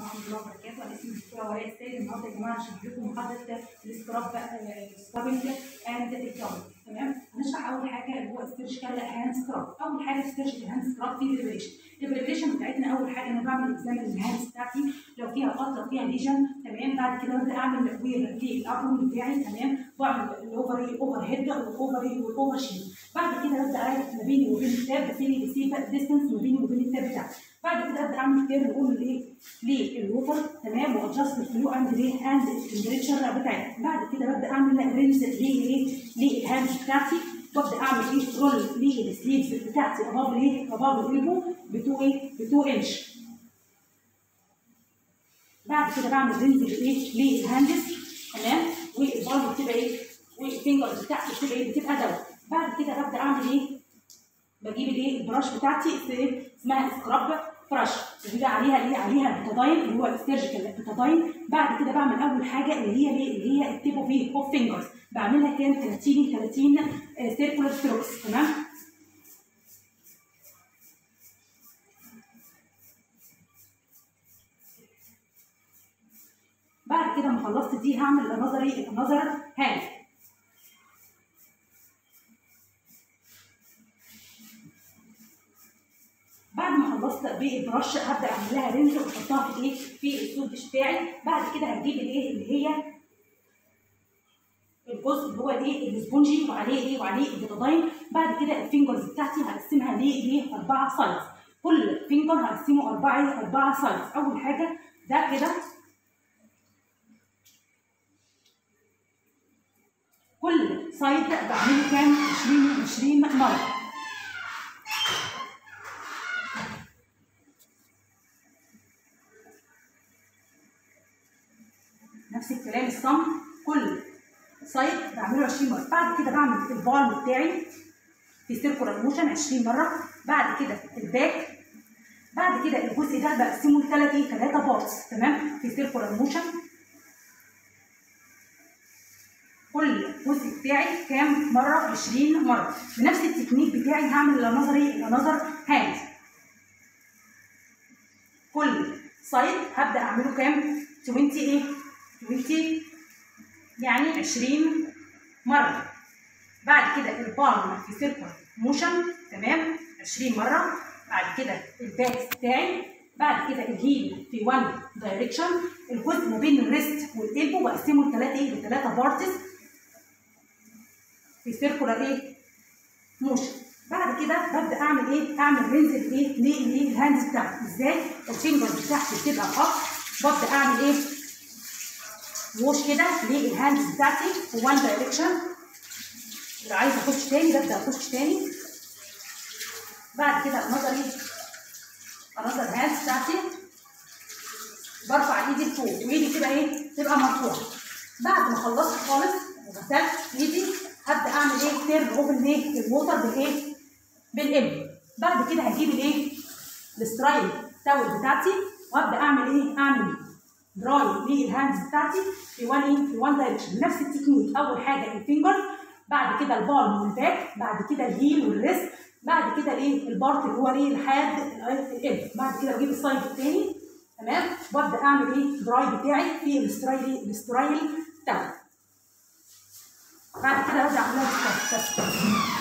ورحمه الله وبركاته انا اسمي الدكتوره ولاء السيد النهارده يا جماعه هشرح لكم محاضره السكراب سكرابنج اند تكنولوجي تمام هنشرح اول حاجه اللي هو السيرجيكال هاند سكراب اول حاجه السيرجيكال هاند سكراب في البريبريشن البريبريشن بتاعتنا اول حاجه انا بعمل اكزام للهاندز بتاعتي لو فيها قط لو فيها ليجن تمام بعد كده ببدا اعمل وير للابروم بتاعي تمام واعمل الاوفر الاوفر هيد والاوفر والاوفر شيل بعد كده ببدا اعرف ما بيني وبين التاب بسيبي بسيب ديستنس ما بيني وبين التاب بتاعي بعد كده ابدا اعمل كير نقول الايه للوتر تمام وادجست الفلو اند ايه اند التمبريتشر بتاعتي بعد كده ببدا اعمل رينز لايه للهاند بتاعتي وابدا اعمل ايه رول للسليفز بتاعتي اباب ايه اباب الالبو بتو ايه بتو انش بعد كده بعمل رينز لايه للهاندز تمام والبالم بتبقى ايه والفينجرز بتاعتي بتبقى ايه بتبقى دواء بعد كده ببدا اعمل ايه بجيب الايه البراش بتاعتي اسمها سكراب براش بيبقى عليها ايه عليها البيتاداين اللي هو السيرجيكال البيتاداين بعد كده بعمل اول حاجه اللي هي ايه اللي هي التيب اوف ايه اوف فينجرز بعملها كام 30 30 سيركولار ستروكس تمام بعد كده ما خلصت دي هعمل النظر ايه النظر هاند بعد ما خلصت بالبرش هبدا اعمل لها رينج واحطها في ايه في السودش بتاعي بعد كده هجيب الايه اللي هي الجزء اللي هو الايه السبونجي وعليه ايه وعليه البيتاداين بعد كده الفينجرز بتاعتي هقسمها لايه اربعه سايز كل فينجر هقسمه اربعه اربعه سايز اول حاجه ده كده كل سايد بعمله كام 20 20 مره نفس الكلام الصم كل سايد بعمله 20 مره بعد كده بعمل البالم بتاعي في سيركولار موشن 20 مره بعد كده الباك بعد كده الجزء ده بقسمه لثلاث ايه ثلاثه بارتس تمام في سيركولار موشن كل جزء بتاعي كام مره 20 مره بنفس التكنيك بتاعي هعمل النظر ايه النظر هاند كل سايد هبدا اعمله كام 20 ايه 20 يعني 20 مرة بعد كده البالم في سيركل موشن تمام 20 مرة بعد كده الباك بتاعي بعد كده الهيل في 1 دايركشن الجزء ما بين الريست والالبو بقسمه لثلاثة ايه لثلاثة بارتس في سيركولار ايه موشن بعد كده ببدا اعمل ايه اعمل رينز ايه للايه الهاندز بتاعتي ازاي الفينجرز بتاعتي بتبقى اب ببدا اعمل ايه ووش كده للهاندز بتاعتي في وان دايركشن لو عايز اخش تاني ببدا اخش تاني بعد كده انظر ايه انظر الهاندز بتاعتي برفع ايدي لفوق وايدي تبقى ايه تبقى مرفوعه بعد ما خلصت خالص وغسلت ايدي هبدا اعمل ايه تيرن اوفن ايه الووتر بالايه بالابن بعد كده هجيب الايه السترايل تاول بتاعتي وابدا اعمل ايه اعمل دراي للهاندز بتاعتي في وان ايه في وان دايركشن بنفس التكنيك اول حاجه الفينجر بعد كده البالم والباك بعد كده الهيل والريست بعد كده الايه البارت اللي هو ايه لحد الاب بعد كده بجيب السايد الثاني تمام وابدا اعمل ايه دراي بتاعي في السترايل السترايل بتاعي بعد كده ابدا اعملها تست